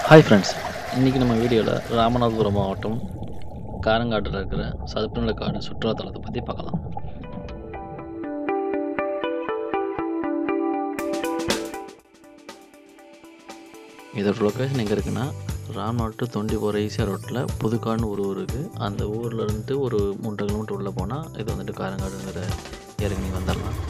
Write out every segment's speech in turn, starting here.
hi friends இன்றைக்கி நம்ம வீடியோவில் ராமநாதபுரம் மாவட்டம் காரங்காட்டில் இருக்கிற சதுப்புநில காடு சுற்றுலாத்தலத்தை பற்றி பார்க்கலாம் இதோட லொக்கேஷன் எங்கே இருக்குன்னா ராம்நாடு தொண்டி போகிற ஈசியா ரோட்டில் புதுக்காடுன்னு ஒரு ஊர் இருக்குது அந்த ஊரில் இருந்து ஒரு மூன்றரை கிலோமீட்டர் உள்ளே போனால் இது வந்துட்டு காரங்காடுங்கிற இறங்கி வந்துடலாம்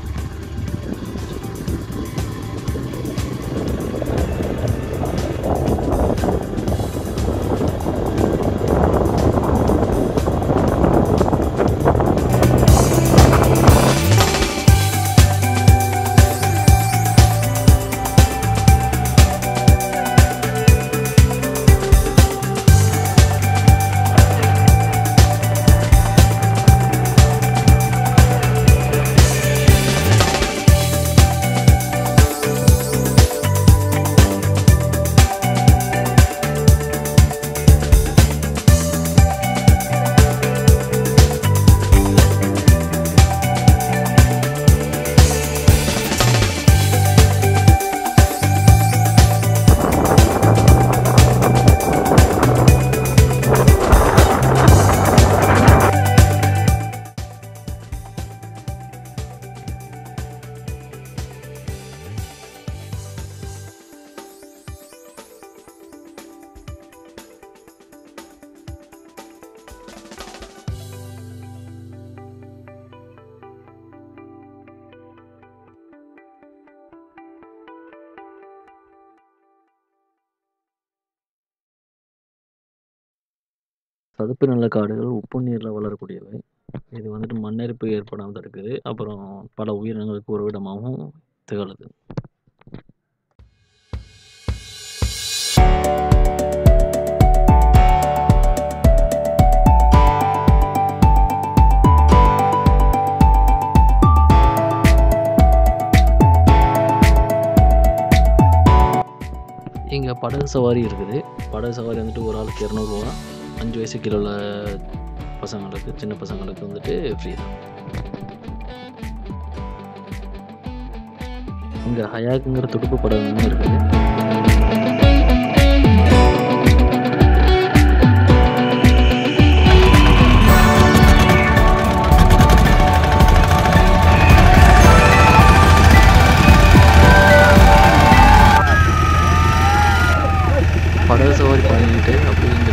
சதுப்பு நில காடுகள் உப்பு நீரில் வளரக்கூடியவை இது வந்துட்டு மண்ணரிப்பு ஏற்படாமல் தடுக்குது அப்புறம் பல உயிரினங்களுக்கு உறவிடமாகவும் திகழுது இங்கே படகு சவாரி இருக்குது படகு சவாரி வந்துட்டு ஒரு ஆளுக்கு இரநூறுவா அஞ்சு வயசு கீழே உள்ள பசங்களுக்கு சின்ன பசங்களுக்கு வந்துட்டு ஃப்ரீ தான் இங்கே ஹயாக்குங்கிற துடுப்பு படகுன்னு இருக்குது படகு சவாரி பண்ணிக்கிட்டு அப்படி